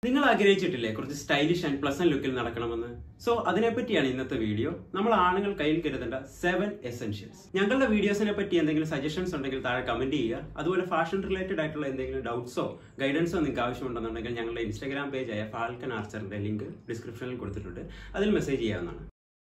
നിങ്ങൾ ആഗ്രഹിച്ചിട്ടില്ലേ കുറച്ച് stylish and pleasant ലുക്കിൽ നടക്കണമെന്ന് സോ അതിനെപ്പറ്റിയാണ് ഇന്നത്തെ വീഡിയോ നമ്മൾ ആണുങ്ങൾ കയ്യിൽ കരുതേണ്ട സെവൻ എസെൻഷ്യൽസ് ഞങ്ങളുടെ വീഡിയോസിനെ പറ്റി എന്തെങ്കിലും സജഷൻസ് ഉണ്ടെങ്കിൽ താഴെ കമന്റ് ചെയ്യുക അതുപോലെ ഫാഷൻ റിലേറ്റഡ് ആയിട്ടുള്ള എന്തെങ്കിലും ഡൗട്ട്സോ ഗൈഡൻസോ നിങ്ങൾക്ക് ആവശ്യമുണ്ടെന്നുണ്ടെങ്കിൽ ഞങ്ങളുടെ ഇൻസ്റ്റാഗ്രാം പേജായ ഫാൽക്കൻ ആർച്ചറിന്റെ ലിങ്ക് ഡിസ്ക്രിപ്ഷനിൽ കൊടുത്തിട്ടുണ്ട് അതിൽ മെസ്സേജ് ചെയ്യാവുന്നതാണ്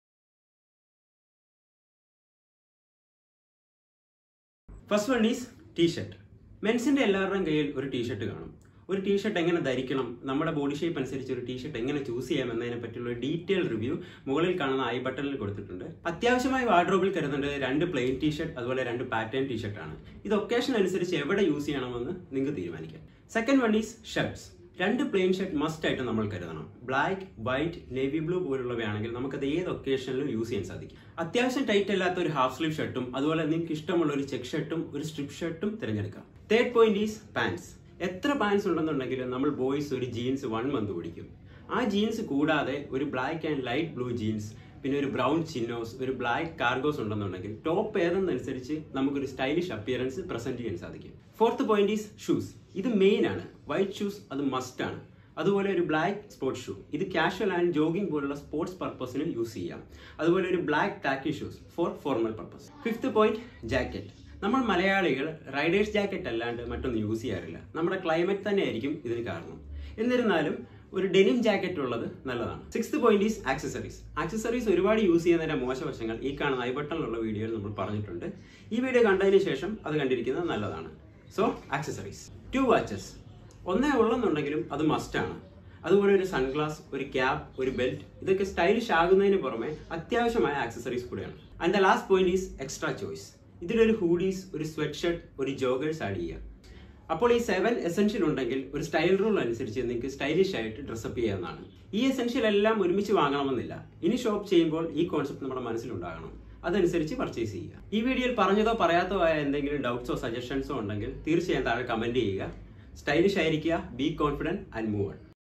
ഫസ്റ്റ് വൺ ഈസ് ടീഷർട്ട് മെൻസിന്റെ എല്ലാവരുടെയും കയ്യിൽ ഒരു ടീഷർട്ട് കാണും ഒരു ടീഷർട്ട് എങ്ങനെ ധരിക്കണം നമ്മുടെ ബോഡി ഷേപ്പ് അനുസരിച്ച് ഒരു ടീഷർട്ട് എങ്ങനെ ചൂസ് ചെയ്യാം എന്നതിനെ പറ്റിയുള്ള ഒരു ഡീറ്റെയിൽ റിവ്യൂ മുകളിൽ കാണുന്ന ഐ ബട്ടണിൽ കൊടുത്തിട്ടുണ്ട് അത്യാവശ്യമായി വാർഡ്രോബിൽ കരുതേണ്ടത് രണ്ട് പ്ലെയിൻ ടീഷർട്ട് അതുപോലെ രണ്ട് പാറ്റേൺ ടീഷർട്ട് ആണ് ഇത് ഒക്കേഷൻ അനുസരിച്ച് എവിടെ യൂസ് ചെയ്യണമെന്ന് നിങ്ങൾക്ക് തീരുമാനിക്കാം സെക്കൻഡ് വൺ ഈസ് ഷർട്ട്സ് രണ്ട് പ്ലെയിൻ ഷർട്ട് മസ്റ്റ് ആയിട്ട് നമ്മൾ കരുതണം ബ്ലാക്ക് വൈറ്റ് നേവി ബ്ലൂ പോലുള്ളവയാണെങ്കിൽ നമുക്കത് ഏത് ഒക്കേഷനിലും യൂസ് ചെയ്യാൻ സാധിക്കും അത്യാവശ്യം ടൈറ്റ് അല്ലാത്ത ഒരു ഹാഫ് സ്ലീവ് ഷർട്ടും അതുപോലെ നിങ്ങൾക്ക് ഇഷ്ടമുള്ള ഒരു ചെക്ക് ഷർട്ടും ഒരു സ്ട്രിപ്പ് ഷർട്ടും തിരഞ്ഞെടുക്കാം തേർഡ് പോയിന്റ് ഈസ് പാൻസ് എത്ര പാൻസ് ഉണ്ടെന്നുണ്ടെങ്കിലും നമ്മൾ ബോയ്സ് ഒരു ജീൻസ് വൺ മന്ത് പിടിക്കും ആ ജീൻസ് കൂടാതെ ഒരു black and light blue jeans പിന്നെ ഒരു ബ്രൗൺ ചിന്നോസ് ഒരു ബ്ലാക്ക് കാർഗോസ് ഉണ്ടെന്നുണ്ടെങ്കിൽ ടോപ്പ് ഏതെന്നനുസരിച്ച് നമുക്കൊരു സ്റ്റൈലിഷ് അപ്പിയറൻസ് പ്രസന്റ് ചെയ്യാൻ സാധിക്കും ഫോർത്ത് പോയിന്റ് ഈസ് ഷൂസ് ഇത് മെയിൻ ആണ് വൈറ്റ് ഷൂസ് അത് മസ്റ്റ് ആണ് അതുപോലെ ഒരു ബ്ലാക്ക് സ്പോർട്സ് ഷൂ ഇത് കാഷ്വൽ ആൻഡ് ജോഗിംഗ് പോലുള്ള സ്പോർട്സ് പർപ്പസിന് യൂസ് ചെയ്യാം അതുപോലെ ഒരു ബ്ലാക്ക് ടാക്കി shoes for formal purpose fifth point jacket നമ്മൾ മലയാളികൾ റൈഡേഴ്സ് ജാക്കറ്റ് അല്ലാണ്ട് മറ്റൊന്നും യൂസ് ചെയ്യാറില്ല നമ്മുടെ ക്ലൈമറ്റ് തന്നെ ആയിരിക്കും ഇതിന് കാരണം എന്നിരുന്നാലും ഒരു ഡെനിം ജാക്കറ്റ് ഉള്ളത് നല്ലതാണ് sixth point is accessories accessories ഒരുപാട് യൂസ് ചെയ്യുന്നതിന്റെ മോശവശങ്ങൾ ഈ കാണുന്ന ഐ ബട്ടണിലുള്ള വീഡിയോയിൽ നമ്മൾ പറഞ്ഞിട്ടുണ്ട് ഈ വീഡിയോ കണ്ടതിന് ശേഷം അത് കണ്ടിരിക്കുന്നത് നല്ലതാണ് സോ ആക്സസറീസ് ടു വാച്ചസ് ഒന്നേ ഉള്ളെന്നുണ്ടെങ്കിലും അത് മസ്റ്റ് ആണ് അതുപോലെ ഒരു സൺഗ്ലാസ് ഒരു ക്യാപ്പ് ഒരു ബെൽറ്റ് ഇതൊക്കെ സ്റ്റൈലിഷ് ആകുന്നതിന് പുറമെ അത്യാവശ്യമായ ആക്സസറീസ് കൂടെയാണ് and the last point is extra choice ഇതിലൊരു ഹൂഡീസ് ഒരു സ്വെറ്റ് ഷർട്ട് ഒരു ജോഗേഴ്സ് ആഡ് ചെയ്യുക അപ്പോൾ ഈ സെവൻ എസെൻഷ്യൽ ഉണ്ടെങ്കിൽ ഒരു സ്റ്റൈൽ റൂൾ അനുസരിച്ച് നിങ്ങൾക്ക് സ്റ്റൈലിഷ് ആയിട്ട് ഡ്രസ്സപ്പ് ചെയ്യാവുന്നതാണ് ഈ എസെൻഷ്യൽ എല്ലാം ഒരുമിച്ച് വാങ്ങണമെന്നില്ല ഇനി ഷോപ്പ് ചെയ്യുമ്പോൾ ഈ കോൺസെപ്റ്റ് നമ്മുടെ മനസ്സിലുണ്ടാകണം അതനുസരിച്ച് പർച്ചേസ് ചെയ്യുക ഈ വീഡിയോയിൽ പറഞ്ഞതോ പറയാത്തോ ആയ എന്തെങ്കിലും ഡൗട്ട്സോ സജഷൻസോ ഉണ്ടെങ്കിൽ തീർച്ചയായും താഴെ കമന്റ് ചെയ്യുക സ്റ്റൈലിഷ് ആയിരിക്കുക ബി കോൺഫിഡൻറ്റ് ആൻഡ് മൂവ്